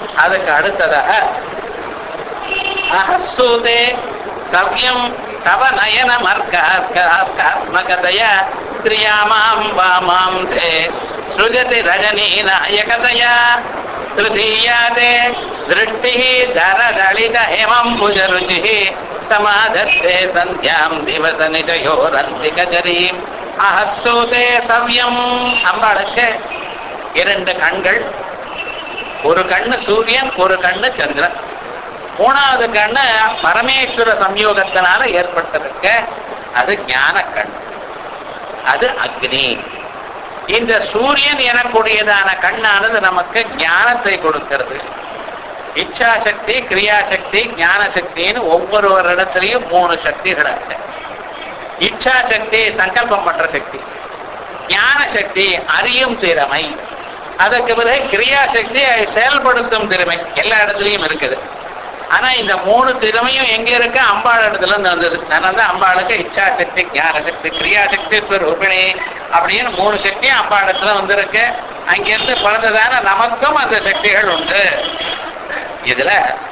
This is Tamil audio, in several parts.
அதுக்கு அடுத்ததாக அஹஸ்தூதே சவ்யம் தவ நயன மர்க்காத்மகதய ஸ்திரியாமாம் வாமாம் தே சృజతి ரஜனீ நாயகதயா तृतीयादे दृष्टिः धरदलित हेमम्बुजरुचिः समाधत्ते सन्ध्याम् दिवसनिजयोरन्तिकजरीम् அஹஸ்தூதே சவ்யம் அம்பாளுக்கு இரண்டு கண்கள் ஒரு கண்ணு சூரியன் ஒரு கண்ணு சந்திரன் மூணாவது கண்ணு பரமேஸ்வர சம்யோகத்தினால ஏற்பட்டிருக்க அது ஞான கண் அது அக்னி இந்த சூரியன் எனக்கூடியதான கண்ணானது நமக்கு ஞானத்தை கொடுக்கிறது இச்சாசக்தி கிரியாசக்தி ஞான சக்தின்னு ஒவ்வொரு இடத்துலையும் மூணு சக்திகள் இருக்கு இச்சா சக்தி சங்கல்பம் பண்ற சக்தி ஞான சக்தி அறியும் திறமை அதற்கு பிறகு கிரியாசக்தி செயல்படுத்தும் திறமை எல்லா இடத்துலையும் இருக்குது ஆனா இந்த மூணு திறமையும் எங்க இருக்கு அம்பாள் இடத்துல இருந்து வந்தது அதனால தான் அம்பாளுக்கு இச்சா சக்தி ஞான சக்தி கிரியாசக்தி ரூபிணி அப்படின்னு மூணு சக்தியும் அம்பாள் இடத்துல வந்திருக்கு அங்கிருந்து பிறந்ததான நமக்கும் அந்த சக்திகள் உண்டு இதுல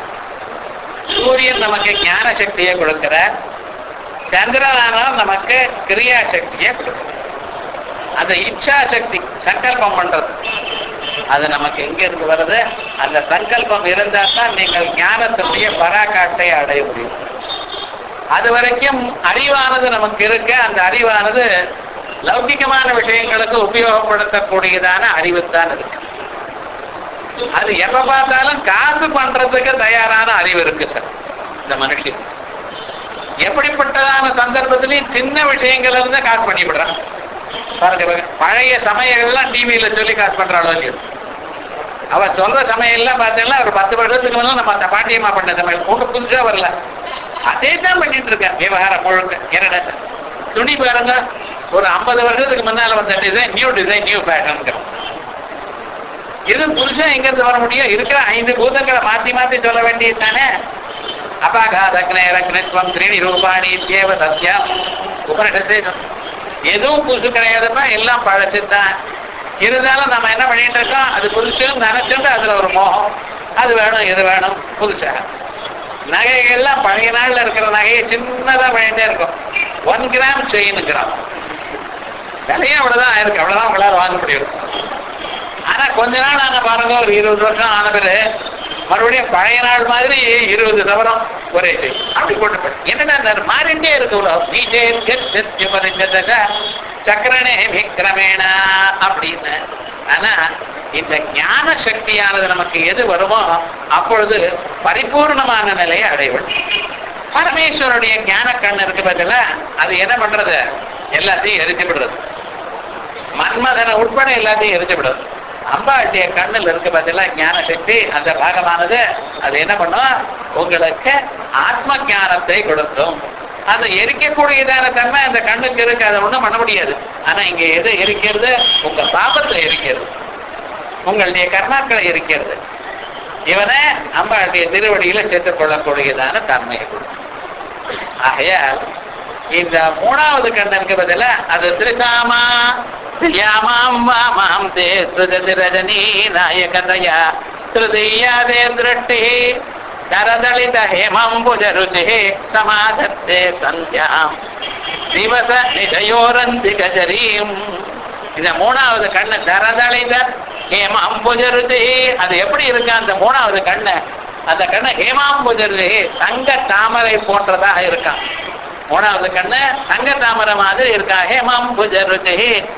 சூரியன் நமக்கு ஞான சக்தியை கொடுக்கிறார் சந்திரனானால் நமக்கு கிரியா சக்தியை கொடுக்கிறார் அந்த இச்சா சக்தி சங்கல்பம் பண்றது அது நமக்கு எங்க இருந்து வருது அந்த சங்கல்பம் இருந்தா தான் நீங்கள் ஞானத்தினுடைய பராக்காட்டை அடைய முடியும் அது வரைக்கும் அறிவானது நமக்கு இருக்க அந்த அறிவானது லௌகிகமான விஷயங்களுக்கு உபயோகப்படுத்தக்கூடியதான அறிவுத்தான் இருக்கு அது எப்ப பார்த்தாலும் காசு பண்றதுக்கு தயாரான அறிவு இருக்கு சார் இந்த மனுஷன் எப்படிப்பட்டதான சந்தர்ப்பத்திலையும் சின்ன விஷயங்கள்ல இருந்து காசு பண்ணிவிடுறான் பாருங்க பாருங்க. பழைய சமையல்லாம் டிவியில சொல்லி காசு பண்றாளோ இல்லையோ அவ சொல்ற சமையல்லாம் பார்த்தீங்கன்னா ஒரு பத்து வருஷத்துக்கு முன்னால நம்ம அந்த பாட்டியம்மா பண்ண சமையல் ஒண்ணு புதுசா வரல அதே தான் பண்ணிட்டு இருக்கேன் விவகாரம் முழுக்க என்னடா துணி பாருங்க ஒரு ஐம்பது வருஷத்துக்கு முன்னால வந்த design new design new fashion இது புருஷன் எங்க இருந்து வர முடியும் இருக்கிற ஐந்து பூதங்களை மாத்தி மாத்தி சொல்ல வேண்டியது தானே அபாகாதக்னே ரக்னத்வம் திரீணி ரூபாணி தேவ சத்யம் உபனிஷத்தே சொல்~ எதுவும் புதுசு கிடையாதுப்பா எல்லாம் பழசுதான் இருந்தாலும் நம்ம என்ன பண்ணிட்டு இருக்கோம் அது புதுசுன்னு நினைச்சுட்டு அதுல ஒரு மோகம் அது வேணும் இது வேணும் புதுசா நகைகள்லாம் பழைய நாள்ல இருக்கிற நகையை சின்னதா பண்ணிட்டே இருக்கும் ஒன் கிராம் செயினுங்கிறான் விலையும் அவ்வளவுதான் இருக்கு அவ்வளவுதான் உங்களால வாங்க முடியும் ஆனா கொஞ்ச நாள் ஆன பாருங்க ஒரு இருபது வருஷம் ஆன பிறகு மறுபடியும் பழைய நாள் மாதிரி இருபது சவரம் ஒரே செயின். அப்படி போட்டு போய். என்னடா இந்த மாறிட்டே இருக்கு உலகம் நீச்சே பரிஞ்சதக சக்கரனே விக்ரமேணா அப்படின்னு ஆனா இந்த ஞான சக்தியானது நமக்கு எது வருமோ அப்பொழுது பரிபூர்ணமான நிலையை அடைவோம் பரமேஸ்வருடைய ஞான கண் இருக்கு பார்த்தல அது என்ன பண்றது எல்லாத்தையும் எரிச்சு விடுறது மன்மதனை உட்பட எல்லாத்தையும் எரிச்சு விடுறது அம்பாளுடைய கண்ணில் இருக்கு பார்த்தீங்களா ஞான சக்தி அந்த பாகமானது அது என்ன பண்ணும் உங்களுக்கு ஆத்ம ஞானத்தை கொடுக்கும் அந்த எரிக்கக்கூடியதான தன்மை அந்த கண்ணுக்கு இருக்கு அதை ஒண்ணும் பண்ண முடியாது ஆனா இங்க எது எரிக்கிறது உங்க பாபத்தை எரிக்கிறது உங்களுடைய கர்மாக்களை எரிக்கிறது இவனை அம்பாளுடைய திருவடியில சேர்த்துக் கொள்ளக்கூடியதான தன்மையை கொடுக்கும் ஆகையால் இந்த மூணாவது கண்ணனுக்கு பதிலா அது திரிசாமா திரியாமாம் வாமாம் தே சுஜதி ரஜனீ நாயகதயா திருதீயாதே திருஷ்டி கரதளித ஹேமம்புஜ ருச்சி சமாதத்தே சந்தியாம் திவச நிஜயோரந்தி கஜரீம் இந்த மூணாவது கண்ணு தரதளித ஹேமாம்புஜருதி அது எப்படி இருக்கு அந்த மூணாவது கண்ணு அந்த கண்ணு ஹேமாம்புஜருதி தங்க தாமரை போன்றதாக இருக்கான் மூணாவது கண்ணு தங்க தாமரை மாதிரி இருக்கா ஹேமாம்புஜருதி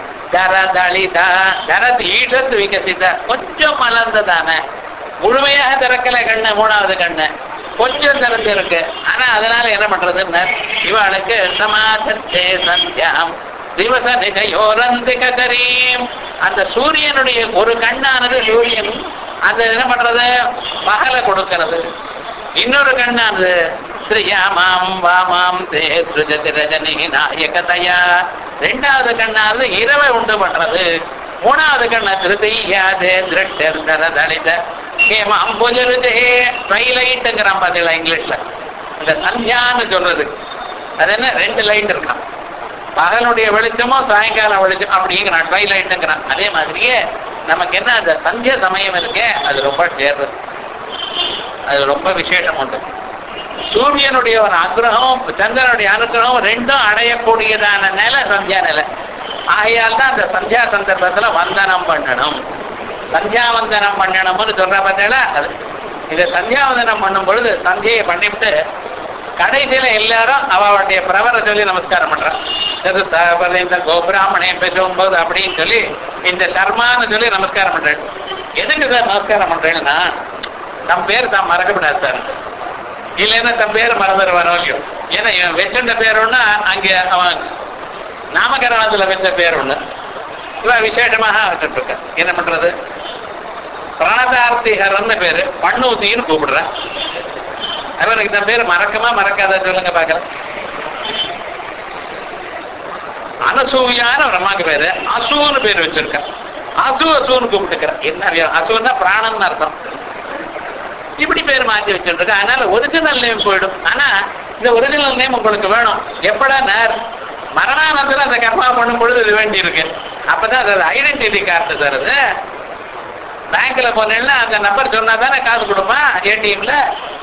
தரதளிதா தரத் ஈஷத்து விகசித கொஞ்சம் மலர்ந்ததான முழுமையாக திறக்கல கண்ணு மூணாவது கண்ணு கொஞ்சம் திறந்து இருக்கு ஆனா அதனால என்ன பண்றதுன்னு இவளுக்கு சமாதத்தே சந்தியாம் திவச நிஜயோரந்தி கதரீம் அந்த சூரியனுடைய ஒரு கண்ணானது சூரியன் அந்த என்ன பண்றது பகல கொடுக்கிறது இன்னொரு கண்ணானது ஸ்ரீயாமாம் வாமாம் தே சுஜதி ரஜனி நாயகதையா ரெண்டாவது கண்ணானது இரவை உண்டு பண்றது மூணாவது கண்ண திருத்தையாது திருட்டரித ஹேமாம் புஜருதே ட்ரைலைட்டுங்கிறான் பார்த்தீங்களா இங்கிலீஷ்ல அந்த சந்தியான்னு சொல்றது அது என்ன ரெண்டு லைட் இருக்கான் பகலுடைய வெளிச்சமோ சாயங்காலம் வெளிச்சம் அப்படிங்கிறான் ட்ரைலைட்டுங்கிறான் அதே மாதிரியே நமக்கு என்ன அந்த சந்திய சமயம் இருக்கே அது ரொம்ப சேர்றது அது ரொம்ப விசேஷம் உண்டு சூரியனுடைய ஒரு அனுகிரகம் சந்திரனுடைய அனுகிரகம் ரெண்டும் அடையக்கூடியதான நிலை சந்தியா நிலை ஆகையால் தான் அந்த சந்தியா சந்தர்ப்பத்துல வந்தனம் பண்ணணும் சந்தியாவந்தனம் பண்ணணும்னு சொல்ற பார்த்தீங்களா அது இந்த சந்தியாவந்தனம் பண்ணும் பொழுது சந்தியை பண்ணிவிட்டு கடைசியில எல்லாரும் அவளுடைய பிரவரை சொல்லி நமஸ்காரம் பண்றான் இது சபரி இந்த கோபிராமணே பெரும்போது அப்படின்னு சொல்லி இந்த சர்மான்னு சொல்லி நமஸ்காரம் பண்றேன் எதுக்கு சார் நமஸ்காரம் பண்றேன்னா தம் பேர் தான் மறக்கப்படாது சார் இல்லைன்னா தன் பேர் மறந்துடுவாரோ இல்லையோ ஏன்னா இவன் வச்சுட்ட பேர் ஒண்ணு அங்க அவன் நாமகரணத்துல வச்ச பேர் ஒண்ணு இவன் விசேஷமாக வச்சுட்டு இருக்க என்ன பண்றது பிரணதார்த்திகரன்னு பேரு பண்ணூத்தின்னு கூப்பிடுறேன் அவனுக்கு தன் பேர் மறக்கமா மறக்காத சொல்லுங்க பாக்கலாம் அனசூயான ஒரு அம்மாக்கு பேரு அசுன்னு பேர் வச்சிருக்க அசு அசுன்னு கூப்பிட்டுக்கிறேன் என்ன வியம்? அசுன்னா பிராணன் அர்த்தம் இப்படி பேர் மாத்தி வச்சுட்டு அதனால ஒரிஜினல் நேம் போயிடும் ஆனா இந்த ஒரிஜினல் நேம் உங்களுக்கு வேணும் எப்படா நேர் மரணானந்தரம் அந்த கர்மா பண்ணும் பொழுது இது வேண்டி இருக்கு அப்பதான் அது ஐடென்டிட்டி கார்டு தருது பேங்க்ல போனீங்கன்னா அந்த நம்பர் சொன்னா தானே காசு கொடுப்பா ஏடிஎம்ல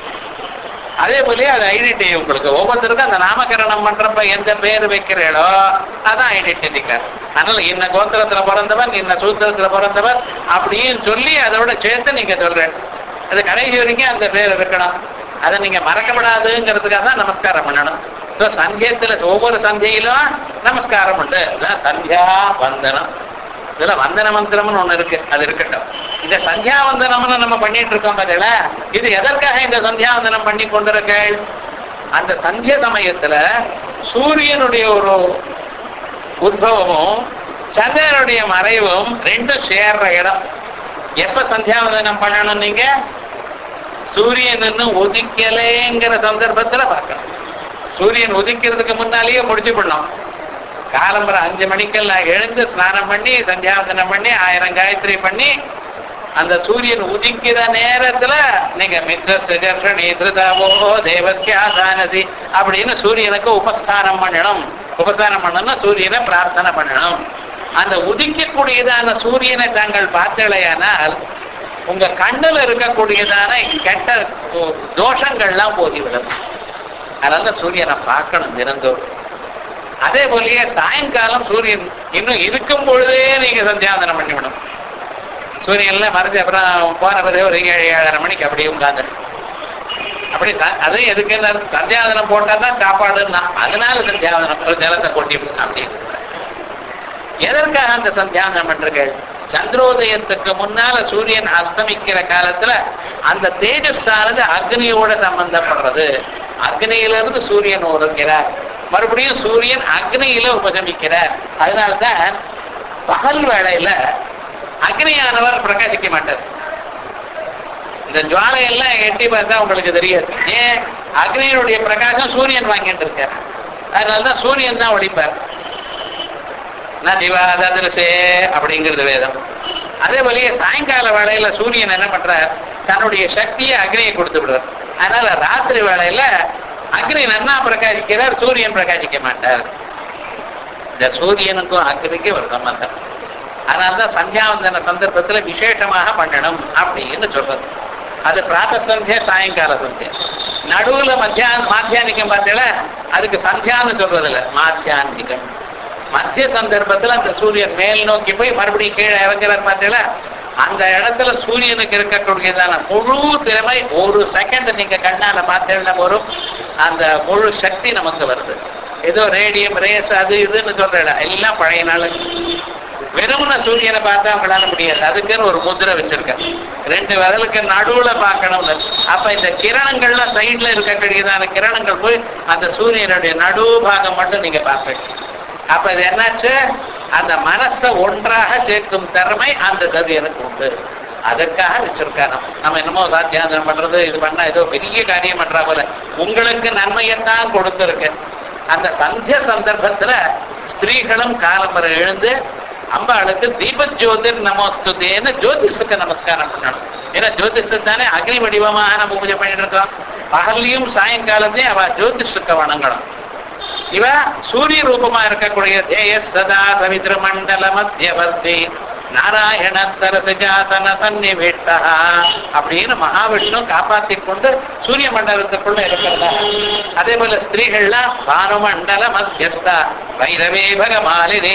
அதே போலயே அது ஐடென்டிட்டி உங்களுக்கு ஒவ்வொருத்தருக்கும் அந்த நாமகரணம் பண்றப்ப எந்த பேர் வைக்கிறீங்களோ அதான் ஐடென்டிட்டி கார்டு அதனால இன்ன கோத்திரத்துல பிறந்தவர் இன்ன சூத்திரத்துல பிறந்தவர் அப்படின்னு சொல்லி அதோட சேர்த்து நீங்க சொல்றேன் அது கடைசி வரைக்கும் அந்த பேர் இருக்கணும் அதை நீங்க மறக்கப்படாதுங்கிறதுக்காக தான் நமஸ்காரம் பண்ணணும் ஸோ சந்தியத்துல ஒவ்வொரு சந்தியிலும் நமஸ்காரம் உண்டு அதான் சந்தியா வந்தனம் இதுல வந்தன மந்திரம்னு ஒண்ணு இருக்கு அது இருக்கட்டும் இந்த சந்தியா வந்தனம்னு நம்ம பண்ணிட்டு இருக்கோம் பார்த்தீங்களா இது எதற்காக இந்த சந்தியா வந்தனம் பண்ணி கொண்டிருக்கள் அந்த சந்திய சமயத்துல சூரியனுடைய ஒரு உத்பவமும் சந்திரனுடைய மறைவும் ரெண்டும் சேர்ற இடம் எப்ப சந்தியாவதனம் பண்ணணும் நீங்க சூரியன் இன்னும் உதிக்கலைங்கிற சந்தர்ப்பத்துல பார்க்கணும் சூரியன் உதிக்கிறதுக்கு முன்னாலேயே முடிச்சு பண்ணலாம் காலம்பரம் அஞ்சு மணிக்கெல்லாம் எழுந்து ஸ்நானம் பண்ணி சந்தியாவதனம் பண்ணி ஆயிரம் காயத்ரி பண்ணி அந்த சூரியன் உதிக்கிற நேரத்துல நீங்க மித்ர நீதிருதாவோ தேவஸ்யாதானதி அப்படின்னு சூரியனுக்கு உபஸ்தானம் பண்ணணும் உபஸ்தானம் பண்ணணும்னா சூரியனை பிரார்த்தனை பண்ணணும் அந்த உதிக்கக்கூடியதான சூரியனை தாங்கள் பார்த்தலையானால் உங்க கண்ணுல இருக்கக்கூடியதான கெட்ட தோஷங்கள்லாம் போதிவிடும் அதனால சூரியனை பார்க்கணும் தினந்தோறும் அதே போலயே சாயங்காலம் சூரியன் இன்னும் இருக்கும் பொழுதே நீங்க சந்தியாவந்தனம் பண்ணிவிடும் சூரியன்ல மறைஞ்சு அப்புறம் போன பிறகு ஒரு ஏழு ஏழரை மணிக்கு அப்படியே உட்காந்து அப்படி ச- அது எதுக்கு சந்தியாவதனம் போட்டா தான் சாப்பாடுன்னா அதனால சந்தியாவதனம் ஒரு ஜலத்தை கொட்டி அப்படின்னு எதற்காக அந்த சந்தியாவதனம் பண்றீர்கள் சந்திரோதயத்துக்கு முன்னால சூரியன் அஸ்தமிக்கிற காலத்துல அந்த தேஜஸ்தானது அக்னியோட சம்பந்தப்படுறது அக்னியிலிருந்து சூரியன் உருகிறார் மறுபடியும் சூரியன் அக்னியில உபசமிக்கிறார் அதனால்தான் பகல் வேளையில அக்னியானவர் பிரகாசிக்க மாட்டார் இந்த ஜுவாலையெல்லாம் எட்டி பார்த்தா உங்களுக்கு தெரியாது ஏன் அக்னியினுடைய பிரகாசம் சூரியன் வாங்கிட்டு இருக்கார் அதனாலதான் சூரியன் தான் ஒழிப்பார் திவாதே அப்படிங்கிறது வேதம் அதே போலயே சாயங்கால வேளையில சூரியன் என்ன பண்றார் தன்னுடைய சக்தியை அக்னியை கொடுத்து விடுறார் அதனால ராத்திரி வேளையில அக்னி நன்னா பிரகாசிக்கிறார் சூரியன் பிரகாசிக்க மாட்டார் இந்த சூரியனுக்கும் அக்னிக்கும் ஒரு சம்பந்தம் அதனால்தான் சந்தியாவந்தன சந்தர்ப்பத்துல விசேஷமாக பண்ணணும் அப்படின்னு சொல்றது அது பிராத்த சந்தியா சாயங்கால சந்தியா நடுவுல மத்தியா மாத்தியானிக்கம் பார்த்தீங்களா அதுக்கு சந்தியான்னு சொல்றது இல்ல மாத்தியானிகம் மத்திய சந்தர்ப்பத்துல அந்த சூரியன் மேல் நோக்கி போய் மறுபடியும் கீழே இறங்குறார் பார்த்தீங்களா அந்த இடத்துல சூரியனுக்கு இருக்கக்கூடியதான முழு திறமை ஒரு செகண்ட் நீங்க கண்ணால பார்த்தீங்கன்னா வரும் அந்த முழு சக்தி நமக்கு வருது ஏதோ ரேடியம் ரேஸ் அது இதுன்னு சொல்ற எல்லாம் பழைய நாள் வெறுமன சூரியனை பார்த்தா அவங்களால முடியாது அதுக்குன்னு ஒரு முதிரை வச்சிருக்கேன் ரெண்டு விரலுக்கு நடுவுல பார்க்கணும்னு அப்ப இந்த கிரணங்கள்லாம் சைட்ல இருக்கக்கூடியதான கிரணங்கள் போய் அந்த சூரியனுடைய நடு பாகம் மட்டும் நீங்க பார்ப்பீங்க அப்ப இது என்னாச்சு அந்த மனசை ஒன்றாக சேர்க்கும் திறமை அந்த சதியனுக்கு உண்டு அதற்காக வச்சிருக்காங்க நம்ம என்னமோ சாத்தியாந்தரம் பண்றது இது பண்ணா ஏதோ பெரிய காரியம் பண்றா போல உங்களுக்கு நன்மையத்தான் கொடுத்திருக்கு அந்த சந்திய சந்தர்ப்பத்துல ஸ்திரீகளும் காலம்பரை எழுந்து அம்பாளுக்கு தீப ஜோதிர் நமஸ்துதேன்னு ஜோதிஷுக்கு நமஸ்காரம் பண்ணணும் ஏன்னா ஜோதிஷு தானே அக்னி வடிவமாக நம்ம பூஜை பண்ணிட்டு இருக்கோம் பகல்லையும் சாயங்காலத்தையும் அவ ஜோதிஷுக்கு வணங்கணும் இவ சூரிய ரூபமா இருக்கக்கூடிய தேய சதா சவித்ர மண்டல மத்தியவர்த்தி நாராயண சரசஜாசன சன்னிவேட்டா அப்படின்னு மகாவிஷ்ணு காப்பாத்தி கொண்டு சூரிய மண்டலத்துக்குள்ள இருக்கிறதா அதே போல ஸ்திரீகள்லாம் பானுமண்டல மத்தியஸ்தா வைரவே பகமாலினே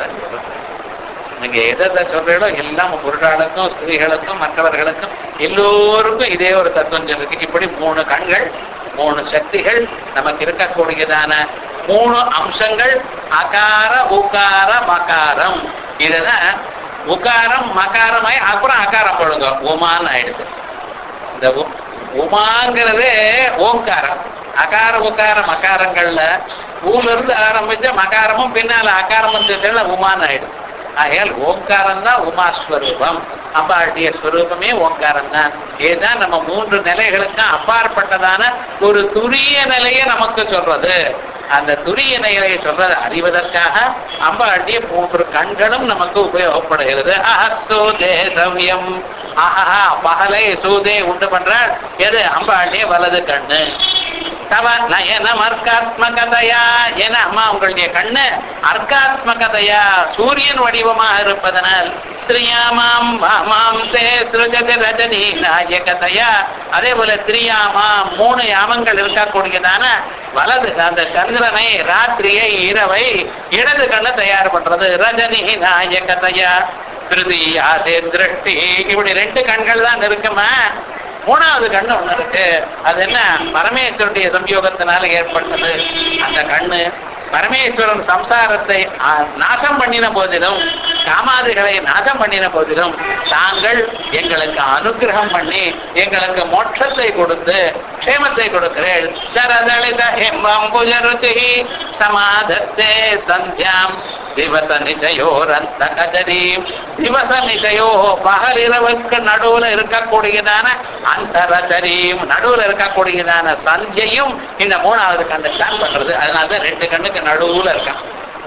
நீங்க எதை சொல்றீங்களோ எல்லாம் புருஷாளுக்கும் ஸ்திரீகளுக்கும் மற்றவர்களுக்கும் எல்லோருக்கும் இதே ஒரு தத்துவம் இருக்கு இப்படி மூணு கண்கள் மூணு சக்திகள் நமக்கு இருக்கக்கூடியதான மூணு அம்சங்கள் அகார உகார மகாரம் இதுதான் உகாரம் மகாரமாய் அப்புறம் அகாரம் போடுங்க உமான்னு ஆயிடுது இந்த உ- உமாங்கிறதே ஓங்காரம் அகார உகார மகாரங்கள்ல ஊர்ல இருந்து ஆரம்பிச்ச மகாரமும் பின்னால அகாரமும் சேர்ந்தா உமான்னு ஆயிடும் ஆகையால் ஓங்காரம் தான் உமாஸ்வரூபம் அம்பாட்டிய ஸ்வரூபமே ஓங்காரம் தான் இதுதான் நம்ம மூன்று நிலைகளுக்கும் அப்பாற்பட்டதான ஒரு துரிய நிலையை நமக்கு சொல்றது அந்த துரிய நிலையை சொல்றது அறிவதற்காக அம்பாட்டிய மூன்று கண்களும் நமக்கு உபயோகப்படுகிறது அஹஸ்தோ தேசவியம் ஆஹா பகலை சூதே உண்டு பண்றாள் எது அம்பாட்டிய வலது கண்ணு தவ நயனம் அர்க்காத்மகதையா என அம்மா உங்களுடைய கண்ணு அர்க்காத்மகதையா சூரியன் வடிவமாக இருப்பதனால் ஸ்ரீயாமாம் மாமாம் தே சிருஜதி ரஜனி நாயகதையா அதே போல திரியாமாம் மூணு யாமங்கள் இருக்கக்கூடியதான வலது அந்த சந்திரனை ராத்திரியை இரவை இடது கண்ணை தயார் பண்றது ரஜனி நாயகதையா திருதியா திருஷ்டி இப்படி ரெண்டு கண்கள் தான் இருக்குமா மூணாவது கண்ணு ஒண்ணு இருக்கு அது என்ன பரமேஸ்வருடைய சம்யோகத்தினால ஏற்பட்டது அந்த கண்ணு பரமேஸ்வரன் சம்சாரத்தை ஆ, நாசம் பண்ணின போதிலும் காமாதிகளை நாசம் பண்ணின போதிலும் தாங்கள் எங்களுக்கு அனுகிரகம் பண்ணி எங்களுக்கு மோட்சத்தை கொடுத்து க்ஷேமத்தை கொடுக்கிறேன் சரதளித ஹெம்பம்புஜருச்சி சமாதத்தே சந்தியாம் திவச நிச்சயோரந்த கஜரீம் திவச நிச்சயோ பகல் இரவுக்கு நடுவுல இருக்கக்கூடியதான அந்தரச்சரியும் நடுவுல இருக்கக்கூடியதான சந்தியையும் இந்த மூணாவது கண்ணு ஸ்டாண்ட் பண்றது அதனால ரெண்டு கண்ணுக்கு நடுவுல இருக்கான்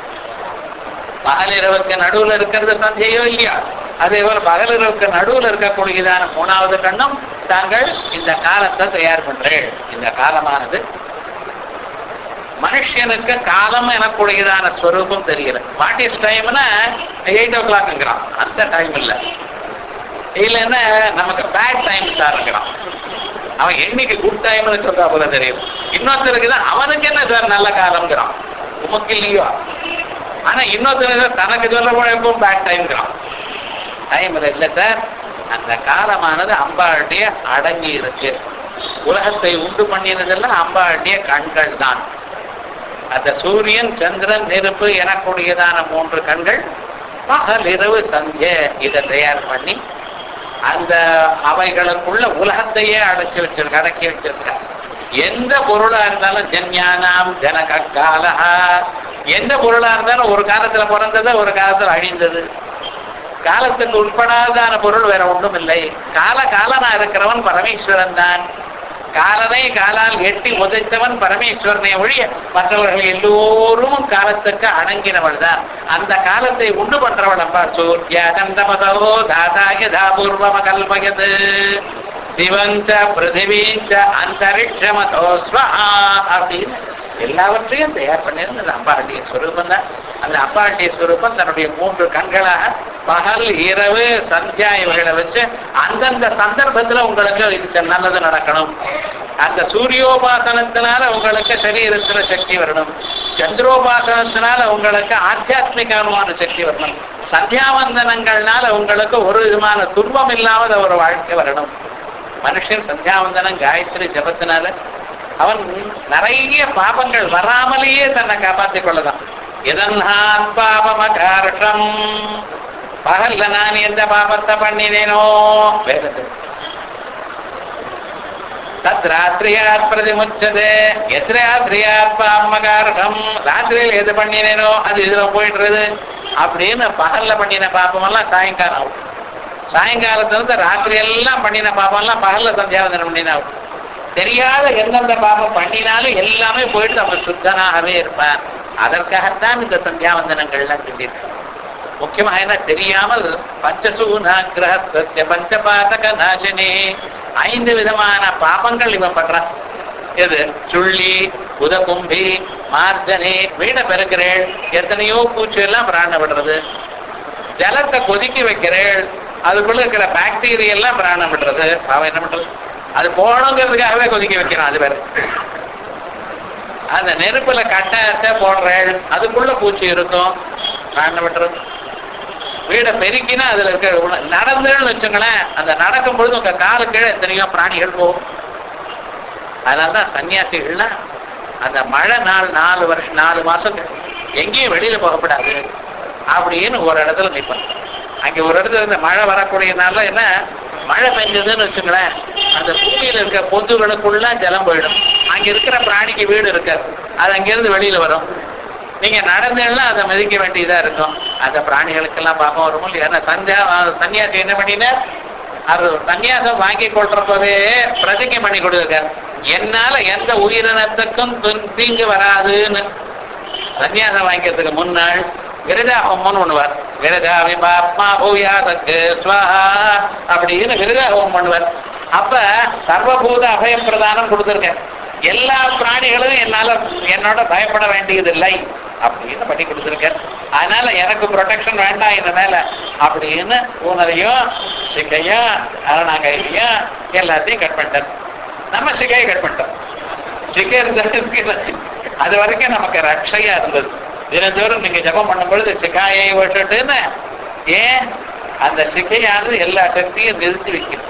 பகல் இரவுக்கு நடுவுல இருக்கிறது சந்தியையோ இல்லையா அதே போல பகல் இரவுக்கு நடுவுல இருக்கக்கூடியதான மூணாவது கண்ணும் தாங்கள் இந்த காலத்தை தயார் பண்றேன் இந்த காலமானது மனுஷனுக்கு காலம் எனக்கூடியதான ஸ்வரூபம் தெரியல வாட் இஸ் டைம்னா எயிட் ஓ கிளாக்ங்கிறான் அந்த டைம் இல்ல இல்லைன்னா நமக்கு பேட் டைம் சார்ங்கிறான் அவன் என்னைக்கு குட் டைம்னு சொல்றா போல தெரியும் இன்னொருத்தருக்கு தான் அவனுக்கு என்ன சார் நல்ல காலம்ங்கிறான் உமக்கு இல்லையோ ஆனா இன்னொருத்தருக்கு தனக்கு சொல்ல போல எப்பவும் பேட் டைம்ங்கிறான் டைம் இல்லை சார் அந்த காலமானது அம்பாளுடைய அடங்கி இருக்கு உலகத்தை உண்டு பண்ணினதெல்லாம் அம்பாளுடைய கண்கள் தான் அந்த சூரியன் சந்திரன் நெருப்பு எனக்கூடியதான மூன்று கண்கள் பகல் இரவு சந்திய இதை தயார் பண்ணி அந்த அவைகளுக்குள்ள உலகத்தையே அடைச்சி வச்சிருக்க அடக்கி வச்சிருக்க எந்த பொருளா இருந்தாலும் ஜன்யானாம் ஜனக காலஹா எந்த பொருளா இருந்தாலும் ஒரு காலத்துல பிறந்தது ஒரு காலத்துல அழிந்தது காலத்துக்கு உட்படாதான பொருள் வேற ஒன்றும் இல்லை கால காலனா இருக்கிறவன் பரமேஸ்வரன் தான் காலனை காலால் எட்டி உதைத்தவன் பரமேஸ்வரனை ஒழிய மற்றவர்கள் எல்லோரும் காலத்துக்கு அடங்கினவள் தான் அந்த காலத்தை உண்டு பண்றவள் அம்பா சூர்யா கந்தமதோ தாதாய தாபூர்வம கல்பயது திவஞ்ச பிருத்திவீஞ்ச அந்தரிக்ஷமதோ ஸ்வஹா அப்படின்னு எல்லாவற்றையும் தயார் பண்ணியிருந்தது அம்பாளுடைய ஸ்வரூபம் தான் அந்த அம்பாளுடைய ஸ்வரூபம் தன்னுடைய மூன்று கண்களாக பகல் இரவு சந்தியா இவைகளை வச்சு அந்தந்த சந்தர்ப்பத்துல உங்களுக்கு இது நல்லது நடக்கணும் அந்த சூரியோபாசனத்தினால உங்களுக்கு சரீரத்துல சக்தி வரணும் சந்திரோபாசனத்தினால உங்களுக்கு ஆத்தியாத்மிகமான சக்தி வரணும் சந்தியாவந்தனங்கள்னால உங்களுக்கு ஒரு விதமான துன்பம் இல்லாத ஒரு வாழ்க்கை வரணும் மனுஷன் சந்தியாவந்தனம் காயத்ரி ஜபத்தினால அவன் நிறைய பாபங்கள் வராமலேயே தன்னை காப்பாற்றிக் கொள்ளலாம் இதன்ஹான் பாபமகார்ஷம் பகல்ல நான் எந்த பாபத்தை பண்ணினேனோ வேதத்தில் தத் ராத்திரியாத் பிரதிமுச்சது எத் ராத்திரியாத் பாமகார்கம் ராத்திரியில் எது பண்ணினேனோ அது இதுல போயிடுறது அப்படின்னு பகல்ல பண்ணின பாபம் எல்லாம் சாயங்காலம் ஆகும் சாயங்காலத்துல இருந்து ராத்திரி எல்லாம் பண்ணின பாபம் எல்லாம் பகல்ல சந்தியாவந்தனம் பண்ணினா ஆகும் தெரியாத எந்தெந்த பாபம் பண்ணினாலும் எல்லாமே போயிட்டு அவன் சுத்தனாகவே இருப்பான் அதற்காகத்தான் இந்த சந்தியாவந்தனங்கள்லாம் சொல்லியிருக்கு முக்கியமா என்ன தெரியாமல் பஞ்சசூனா கிரகஸ்ய பஞ்சபாதக நாசினி ஐந்து விதமான பாபங்கள் இவன் பண்றான் எது சுள்ளி உதகும்பி மார்ஜனி வீட பெருக்கிறேள் எத்தனையோ பூச்சி எல்லாம் பிராண விடுறது ஜலத்தை கொதிக்க வைக்கிறேள் அதுக்குள்ள இருக்கிற பாக்டீரியா எல்லாம் பிராணம் விடுறது அவன் என்ன பண்றது அது போகணுங்கிறதுக்காகவே கொதிக்க வைக்கிறான் அது வேற அந்த நெருப்புல கட்டத்தை போடுறேள் அதுக்குள்ள பூச்சி இருக்கும் பிராணம் விட்டுறது வீடை பெருக்கினா அதுல இருக்க உண- நடந்துன்னு வச்சுங்களேன் அந்த நடக்கும் பொழுது உங்க காலு கீழே எத்தனையோ பிராணிகள் போகும் அதனாலதான் சன்னியாசிகள்லாம் அந்த மழை நாள் நாலு வருஷம் நாலு மாசம் எங்கேயும் வெளியில போகக்கூடாது அப்படின்னு ஒரு இடத்துல நிற்பாங்க அங்க ஒரு இடத்துல இந்த மழை வரக்கூடிய நாள்ல என்ன மழை பெஞ்சதுன்னு வச்சுங்களேன் அந்த பூமியில இருக்க பொந்துகளுக்குள்ள ஜலம் போயிடும் அங்க இருக்கிற பிராணிக்கு வீடு இருக்காது அது அங்கிருந்து வெளியில வரும் நீங்க நடந்தேன்னா அதை மதிக்க வேண்டியதா இருக்கும் அந்த பிராணிகளுக்கெல்லாம் பாப்பம் வரும் இல்லையா ஏன்னா சந்தியா சன்னியாசி என்ன பண்ணினார் அது சன்னியாசம் வாங்கி கொள்றப்பவே பிரதிஜை பண்ணி கொடுத்துருக்கார் என்னால எந்த உயிரினத்துக்கும் துன்- தீங்கு வராதுன்னு சன்னியாசம் வாங்கிக்கிறதுக்கு முன்னாள் விரதா ஹோமம்னு பண்ணுவார் விரதா விபாத்மா பூயாதக்கு ஸ்வஹா அப்படின்னு விரதா ஹோமம் பண்ணுவார் அப்ப சர்வபூத அபய பிரதானம் கொடுத்துருக்கேன் எல்லா பிராணிகளும் என்னால என்னோட பயப்பட வேண்டியதில்லை அப்படின்னு பண்ணி கொடுத்துருக்கேன் அதனால எனக்கு ப்ரொடெக்ஷன் வேண்டாம் இந்த மேல அப்படின்னு ஊனரையும் சிக்கையும் அரணாங்கையும் எல்லாத்தையும் கட் பண்ணிட்டேன் நம்ம சிக்கையை கட் பண்ணிட்டோம் சிக்கை இருந்ததுக்கு அது வரைக்கும் நமக்கு ரட்சையா இருந்தது தினந்தோறும் நீங்க ஜபம் பண்ணும் பொழுது சிக்காயை விட்டுட்டுன்னு ஏன் அந்த சிக்கையானது எல்லா சக்தியும் நிறுத்தி வைக்கும்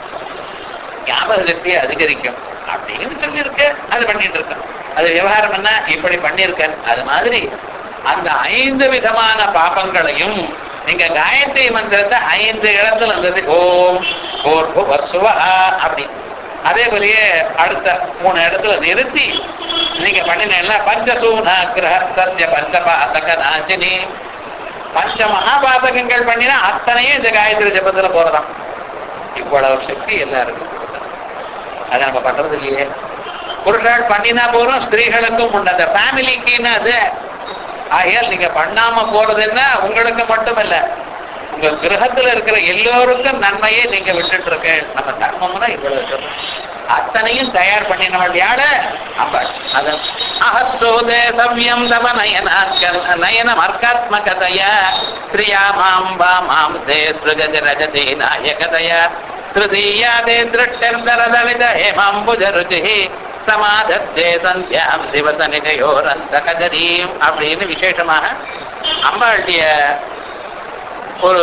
ஞாபக சக்தியை அதிகரிக்கும் அப்படின்னு சொல்லியிருக்கு அது பண்ணிட்டு இருக்கேன் அது விவகாரம் என்ன இப்படி பண்ணியிருக்கேன் அது மாதிரி அந்த ஐந்து விதமான பாபங்களையும் நீங்க காயத்ரி மந்திரத்தை ஐந்து இடத்துல இருந்தது ஓம் ஓர்பு வசுவா அப்படி அதே போலயே அடுத்த மூணு இடத்துல நிறுத்தி நீங்க பண்ணினா பஞ்சசூனா கிரகஸ்ய பஞ்சபாதக நாசினி பஞ்ச மகாபாதகங்கள் பண்ணினா அத்தனையும் இந்த காயத்ரி ஜபத்துல போறதாம் இவ்வளவு சக்தி எல்லாருக்கும் அதை நம்ம பண்றது இல்லையே புருஷால் பண்ணினா போறோம் ஸ்திரீகளுக்கும் உண்டு அந்த ஃபேமிலிக்குன்னு அது ஆகையால் நீங்க பண்ணாம போறது என்ன உங்களுக்கு மட்டும் இல்ல உங்க கிரகத்துல இருக்கிற எல்லோருக்கும் நன்மையை நீங்க விட்டுட்டு இருக்க நம்ம தர்மம்னா இவ்வளவு சொல்றோம் அத்தனையும் தயார் பண்ணினவள் யாரு அம்பாள் அது அஹசோதே சவ்யம் தவ நயனாத்க நயனம் அர்க்காத்மகதயா ஸ்ரீயா மாம் வா மாம் தே ஸ்ருகதி ரஜதி நாயகதயா திருதீயாதே திருஷ்டர்தரதவித ஹேமாம்புஜ ருச்சி சமாதத்தே சந்தியாம் திவச நிஜயோரந்த கதரீம் அப்படின்னு விசேஷமாக அம்பாளுடைய ஒரு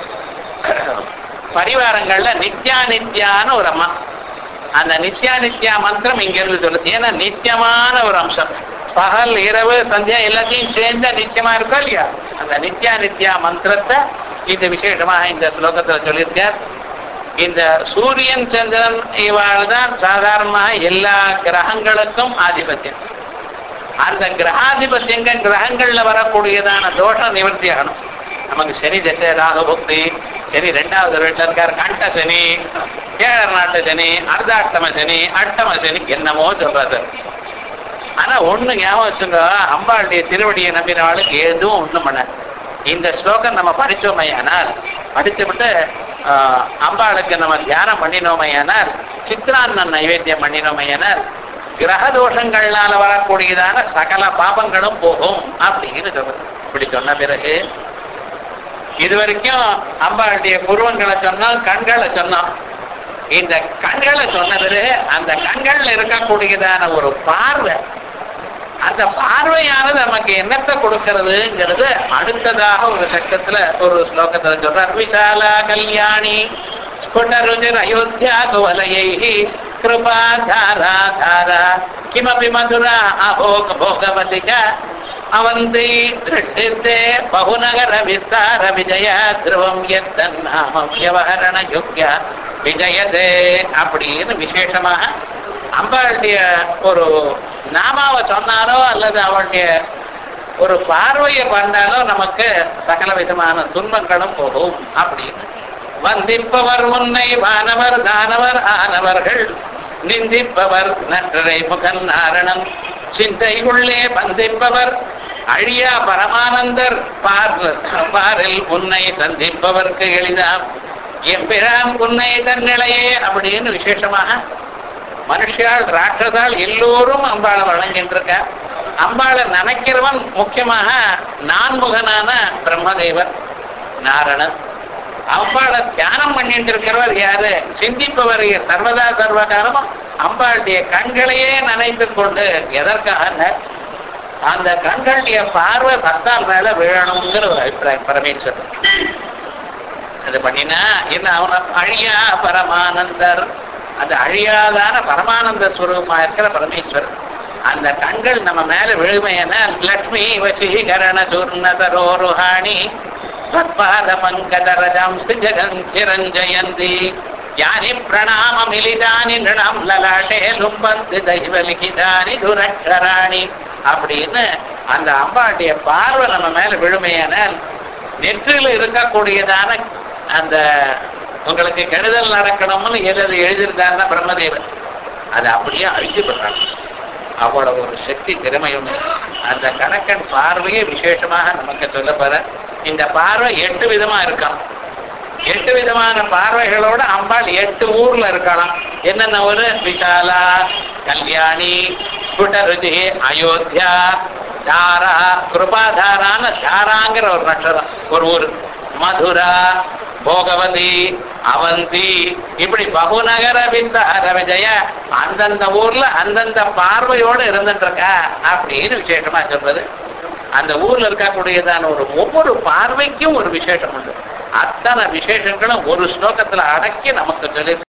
பரிவாரங்கள்ல நித்யா நித்யான்னு ஒரு அம்மா அந்த நித்யா நித்யா மந்திரம் இங்க இருந்து சொல்லுது ஏன்னா நித்தியமான ஒரு அம்சம் பகல் இரவு சந்தியா எல்லாத்தையும் சேர்ந்தா நித்தியமா இருக்கா இல்லையா அந்த நித்யா நித்யா மந்திரத்தை இந்த விசேஷமாக இந்த ஸ்லோகத்துல சொல்லியிருக்கார் இந்த சூரியன் சந்திரன் இவாள் தான் சாதாரணமாக எல்லா கிரகங்களுக்கும் ஆதிபத்தியம் அந்த கிரகாதிபத்தியங்கள் கிரகங்கள்ல வரக்கூடியதான தோஷம் நிவர்த்தி ஆகணும் நமக்கு சனி தசை ராகபக்தி சனி ரெண்டாவது வீட்டில் இருக்கார் கண்ட சனி ஏழர் நாட்டு சனி அர்த்தாஷ்டம சனி அஷ்டம சனி என்னமோ சொல்றாரு ஆனா ஒண்ணு ஞாபகம் வச்சுங்க அம்பாளுடைய திருவடியை நம்பினவாளுக்கு எதுவும் ஒண்ணும் பண்ண இந்த ஸ்லோகம் நம்ம படிச்சோமையானால் படித்து விட்டு ஆஹ், அம்பாளுக்கு நம்ம தியானம் பண்ணினோமையானால் சித்ராண்ணன் நைவேத்தியம் பண்ணினோமையானால் கிரக தோஷங்கள்னால வரக்கூடியதான சகல பாபங்களும் போகும் அப்படின்னு சொல்றது இப்படி சொன்ன பிறகு இது வரைக்கும் அம்பாளுடைய புருவங்களை சொன்னோம் கண்களை சொன்னோம் இந்த கண்களை சொன்ன பிறகு அந்த கண்கள்ல இருக்கக்கூடியதான ஒரு பார்வை அந்த பார்வையானது நமக்கு என்னத்தை கொடுக்கிறதுங்கிறது அடுத்ததாக ஒரு சட்டத்துல ஒரு ஸ்லோகத்துல சொல்றார் விஷாலா கல்யாணி ஸ்புடருஜிர் அயோத்தியா குவலையை கிருபா தாரா தாரா கிமபி மதுரா அபோக போகவதிக அவந்தி திருஷ்டித்தே பகுநகர விஸ்தார விஜய துருவம் எத்தன்னாம வியவஹரண யோக்கிய விஜயதே அப்படின்னு விசேஷமாக அம்பாளுடைய ஒரு நாமாவை சொன்னாலோ அல்லது அவளுடைய ஒரு பார்வையை பண்ணாலோ நமக்கு சகல விதமான துன்பங்களும் போகும் அப்படின்னு வந்திப்பவர் முன்னை வானவர் தானவர் ஆனவர்கள் நிந்திப்பவர் நன்றரை முகன் நாரணன் சிந்தைக்குள்ளே பந்திப்பவர் அழியா பரமானந்தர் பார் பாரில் உன்னை சந்திப்பவர்க்கு எளிதாம் எம்பிரான் உன்னை தன்னிலையே அப்படின்னு விசேஷமாக மனுஷால் ராட்சதால் எல்லோரும் அம்பாளை வழங்கின்றிருக்க அம்பாளை நினைக்கிறவன் முக்கியமாக நான்முகனான பிரம்மதேவர் நாரணன் அம்பாளை தியானம் பண்ணிட்டு இருக்கிறவர் யாரு சிந்திப்பவர் சர்வதா சர்வகாலமும் அம்பாளுடைய கண்களையே நினைத்து கொண்டு எதற்காக அந்த கண்களுடைய பார்வை பக்தால் மேல விழணுங்கிற ஒரு அபிப்பிராயம் பரமேஸ்வரன் அது பண்ணினா என்ன அவன அழியா பரமானந்தர் அந்த அழியாதான பரமானந்த ஸ்வரூபமா இருக்கிற பரமேஸ்வரன் அந்த கண்கள் நம்ம மேல விழுமையன லக்ஷ்மி வசீகரண சூர்ணதரோருஹாணி தத்பாத பங்கதரஜம் ஜெகன் சிரஞ்சயந்தி யானி பிரணாம மிலிதானி நிணம் லலாட்டே லும்பந்து தெய்வ லிகிதானி துரக்ஷராணி அப்படின்னு அந்த அம்பாட்டிய பார்வை நம்ம மேல விழுமையானால் நெற்றில இருக்கக்கூடியதான அந்த உங்களுக்கு கெடுதல் நடக்கணும்னு எது எழுதியிருந்தாருன்னா பிரம்மதேவன் அதை அப்படியே அழிச்சு பண்றாங்க அவ்வளவு ஒரு சக்தி திறமை உண்டு அந்த கணக்கன் பார்வையே விசேஷமாக நமக்கு சொல்லப்போற இந்த பார்வை எட்டு விதமா இருக்காம் எட்டு விதமான பார்வைகளோட அம்பாள் எட்டு ஊர்ல இருக்கலாம் என்னென்ன ஒரு விஷாலா கல்யாணி குட்டருதி அயோத்தியா தாரா கிருபாதாரான தாராங்கிற ஒரு நட்சத்திரம் ஒரு ஊர் மதுரா போகவதி அவந்தி இப்படி பகுநகர விந்தார விஜய அந்தந்த ஊர்ல அந்தந்த பார்வையோடு இருந்துட்டு இருக்கா அப்படின்னு விசேஷமா சொல்றது அந்த ஊர்ல இருக்கக்கூடியதான ஒரு ஒவ்வொரு பார்வைக்கும் ஒரு விசேஷம் உண்டு அத்தனை விசேஷங்களும் ஒரு ஸ்லோகத்துல அடக்கி நமக்கு சொல்லி